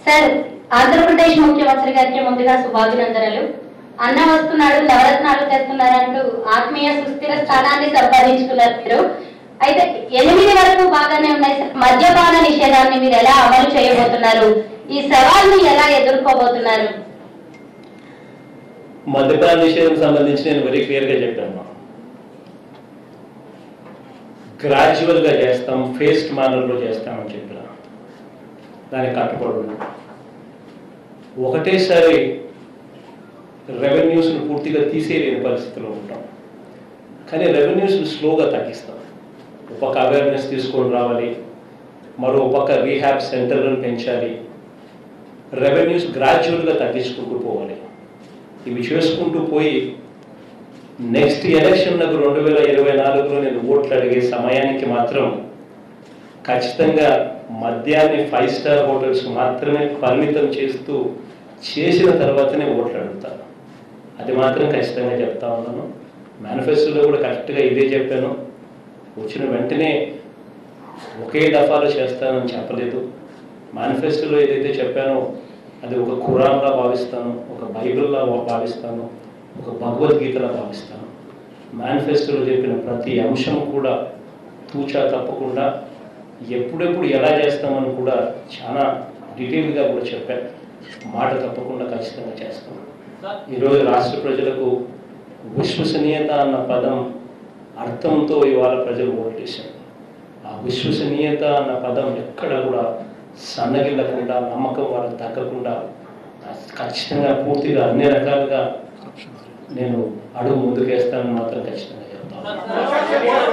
Sir Andhra Pradesh ముఖ్యమంత్రి గారికి ముందుగా శుభాభినందనలు అన్న వస్తున్నాడు నవరత్నాలు తెస్తున్నారంటూ ఆత్మీయ సుస్థిర స్థానాన్ని సంపాదించుకున్నారు మీరు అయితే ఎనిమిది వరకు బాగానే ఉన్నాయి సార్ మద్యపాన నిషేధాన్ని మీరు ఎలా అమలు చేయబోతున్నారు ఈ సవాల్ని ఎలా ఎదుర్కోబోతున్నారు మద్యపాన నిషేధం సంబంధించి నేను వెరీ క్లియర్గా చెప్పాను గ్రాడ్యువల్గా చేస్తాం ఫేస్డ్ మేనర్లో చేస్తామని చెప్పిన దానికి కట్టుబడి ఉన్నాం. ఒకటేసారి రెవెన్యూస్ను పూర్తిగా తీసేయలేని పరిస్థితిలో ఉంటాం కానీ రెవెన్యూస్ను స్లోగా తగ్గిస్తాం ఒక పక్క అవేర్నెస్ తీసుకొని రావాలి మరో పక్క రీహాబ్ సెంటర్లను పెంచాలి రెవెన్యూస్ గ్రాడ్యువల్గా తగ్గించుకుంటూ పోవాలి ఇవి చేసుకుంటూ పోయి నెక్స్ట్ ఎలక్షన్ నాకు రెండు వేల ఇరవై నాలుగులో నేను ఓట్లు అడిగే సమయానికి మాత్రం ఖచ్చితంగా మద్యాన్ని ఫైవ్ స్టార్ హోటల్స్ మాత్రమే పరిమితం చేస్తూ చేసిన తర్వాతనే ఓట్లు అడుగుతాను అది మాత్రం ఖచ్చితంగా చెప్తా ఉన్నాను మేనిఫెస్టోలో కూడా కరెక్ట్గా ఇదే చెప్పాను వచ్చిన వెంటనే ఒకే దఫాలో చేస్తానని చెప్పలేదు మేనిఫెస్టోలో ఏదైతే చెప్పానో అది ఒక ఖురాన్లా భావిస్తాను ఒక బైబిల్లా భావిస్తాను ఒక భగవద్గీతలా భావిస్తాను మేనిఫెస్టోలో చెప్పిన ప్రతి అంశం కూడా తూచా తప్పకుండా ఎప్పుడెప్పుడు ఎలా చేస్తామని కూడా చాలా డీటెయిల్గా కూడా చెప్పాను మాట తప్పకుండా ఖచ్చితంగా చేస్తాం ఈరోజు రాష్ట్ర ప్రజలకు విశ్వసనీయత అన్న పదం అర్థంతో ఇవాళ ప్రజలు ఓట్లేశారు ఆ విశ్వసనీయత అన్న పదం ఎక్కడ కూడా సన్నగిల్లకుండా నమ్మకం వాళ్ళకి తగ్గకుండా ఖచ్చితంగా పూర్తిగా అన్ని రకాలుగా నేను అడుగు ముందుకేస్తానని మాత్రం ఖచ్చితంగా చెప్తాను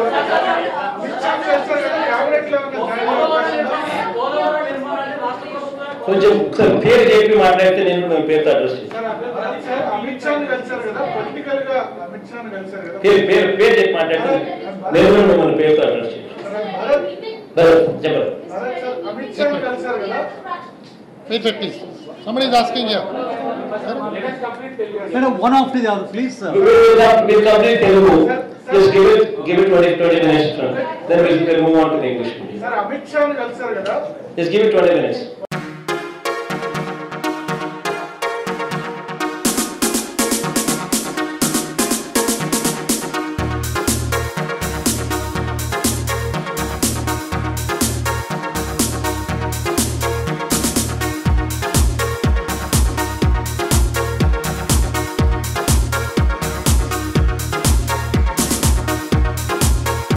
కొంచెం ఒకసారి పేరు చెప్పి మాట్లాడితే నేను నా పేరుతో అడ్రస్ చేస్తాను సార్ అమిత్ షాని కలిసారు కదా పొలిటికల్ గా అమిత్ షాని కలిసారు కదా పేరు పేరు పేరు చెప్పి మాట్లాడితే నేను కూడా మిమ్మల్ని పేరుతో అడ్రస్ చేస్తాను సార్ భరత్ భరత్, చెప్పండి భరత్ సార్ అమిత్ షాని కలిసారు కదా Wait, wait, please. Somebody is asking here. Madam, one after the other, please, sir. We will have- we'll complete Telugu. Just give it, give it 20, 20 minutes. Then we'll, we'll move on to the English. medium. Sir Amit షాని కలిసారు కదా Just give it 20 minutes.